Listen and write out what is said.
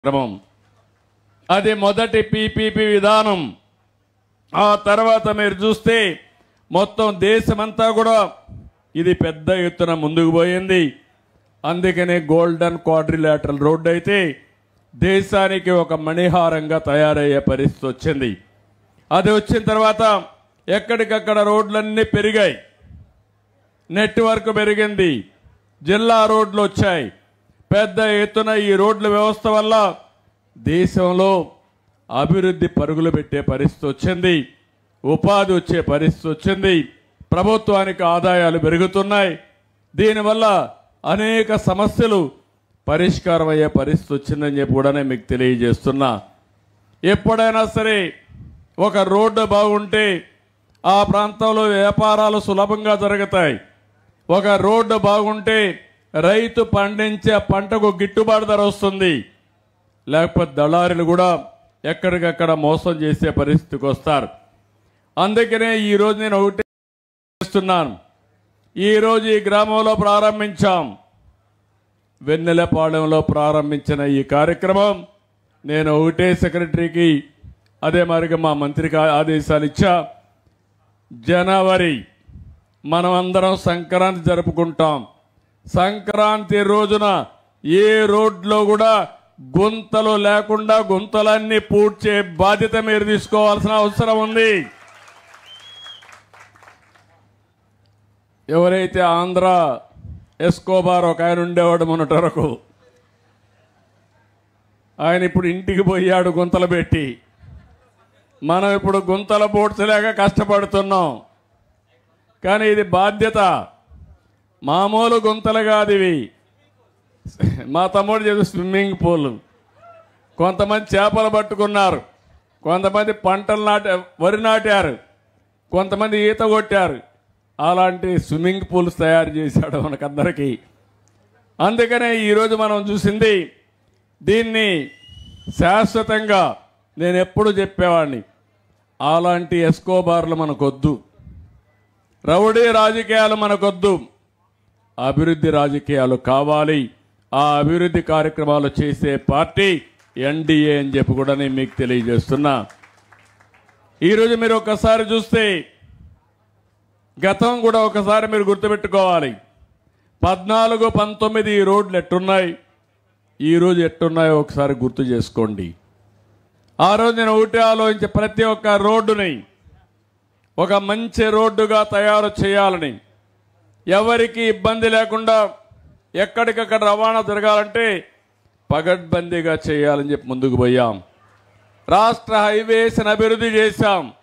క్రమం అది మొదటి పీపీపీ విధానం ఆ తర్వాత మీరు చూస్తే మొత్తం దేశమంతా కూడా ఇది పెద్ద ఎత్తున ముందుకు పోయింది అందుకనే గోల్డెన్ క్వాడ్రిలాటరల్ రోడ్డు అయితే దేశానికి ఒక మణిహారంగా తయారయ్యే పరిస్థితి వచ్చింది అది వచ్చిన తర్వాత ఎక్కడికక్కడ రోడ్లన్నీ పెరిగాయి నెట్వర్క్ పెరిగింది జిల్లా రోడ్లు వచ్చాయి పెద్ద ఎత్తున ఈ రోడ్ల వ్యవస్థ వల్ల దేశంలో అభివృద్ధి పరుగులు పెట్టే పరిస్థితి వచ్చింది ఉపాధి వచ్చే పరిస్థితి వచ్చింది ప్రభుత్వానికి ఆదాయాలు పెరుగుతున్నాయి దీనివల్ల అనేక సమస్యలు పరిష్కారం అయ్యే పరిస్థితి వచ్చిందని చెప్పి కూడా నేను మీకు తెలియజేస్తున్నా ఎప్పుడైనా సరే ఒక రోడ్డు బాగుంటే ఆ ప్రాంతంలో వ్యాపారాలు సులభంగా జరుగుతాయి ఒక రోడ్డు బాగుంటే రైతు పండించే పంటకు గిట్టుబాటు ధర వస్తుంది లేకపోతే దళారులు కూడా ఎక్కడికక్కడ మోసం చేసే పరిస్థితికి వస్తారు అందుకనే ఈరోజు నేను ఒకటి చేస్తున్నాను ఈరోజు ఈ గ్రామంలో ప్రారంభించాం వెన్నెలపాలెంలో ప్రారంభించిన ఈ కార్యక్రమం నేను ఒకటే సెక్రటరీకి అదే మరిగా మా మంత్రికి ఆదేశాలు ఇచ్చా జనవరి మనమందరం సంక్రాంతి జరుపుకుంటాం సంక్రాంతి రోజున ఏ రోడ్లో కూడా గుంతలు లేకుండా గుంతలన్నీ పూడ్చే బాధ్యత మీరు తీసుకోవాల్సిన అవసరం ఉంది ఎవరైతే ఆంధ్ర ఎస్కోబార్ ఒక ఆయన ఉండేవాడు మొన్నటి వరకు ఆయన ఇప్పుడు ఇంటికి పోయాడు గుంతలు పెట్టి మనం ఇప్పుడు గుంతల పూడ్చలేక కష్టపడుతున్నాం కానీ ఇది బాధ్యత మామూలు గుంతలు కాదు ఇవి మా తమ్ముడు చేసే స్విమ్మింగ్ పూల్ కొంతమంది చేపలు పట్టుకున్నారు కొంతమంది పంటలు నాట వరి నాటారు కొంతమంది ఈత కొట్టారు అలాంటి స్విమ్మింగ్ పూల్స్ తయారు చేశాడు మనకందరికీ అందుకనే ఈరోజు మనం చూసింది దీన్ని శాశ్వతంగా నేను ఎప్పుడు చెప్పేవాడిని అలాంటి ఎస్కోబార్లు మనకొద్దు రౌడీ రాజకీయాలు మనకొద్దు అభివృద్ధి రాజకీయాలు కావాలి ఆ అభివృద్ధి కార్యక్రమాలు చేసే పార్టీ ఎన్డీఏ అని చెప్పి కూడా నేను మీకు తెలియజేస్తున్నా ఈరోజు మీరు ఒకసారి చూస్తే గతం కూడా ఒకసారి మీరు గుర్తుపెట్టుకోవాలి పద్నాలుగు పంతొమ్మిది ఈ రోడ్లు ఎట్టున్నాయి ఈ రోజు ఎట్టున్నాయో ఒకసారి గుర్తు చేసుకోండి ఆ రోజు నేను ఒకటి ఆలోచించి ప్రతి ఒక్క రోడ్డుని ఒక మంచి రోడ్డుగా తయారు చేయాలని ఎవరికి ఇబ్బంది లేకుండా ఎక్కడికక్కడ రవాణా జరగాలంటే పగడ్బందీగా చేయాలని చెప్పి ముందుకు పోయాం రాష్ట్ర హైవేస్ని అభివృద్ధి చేశాం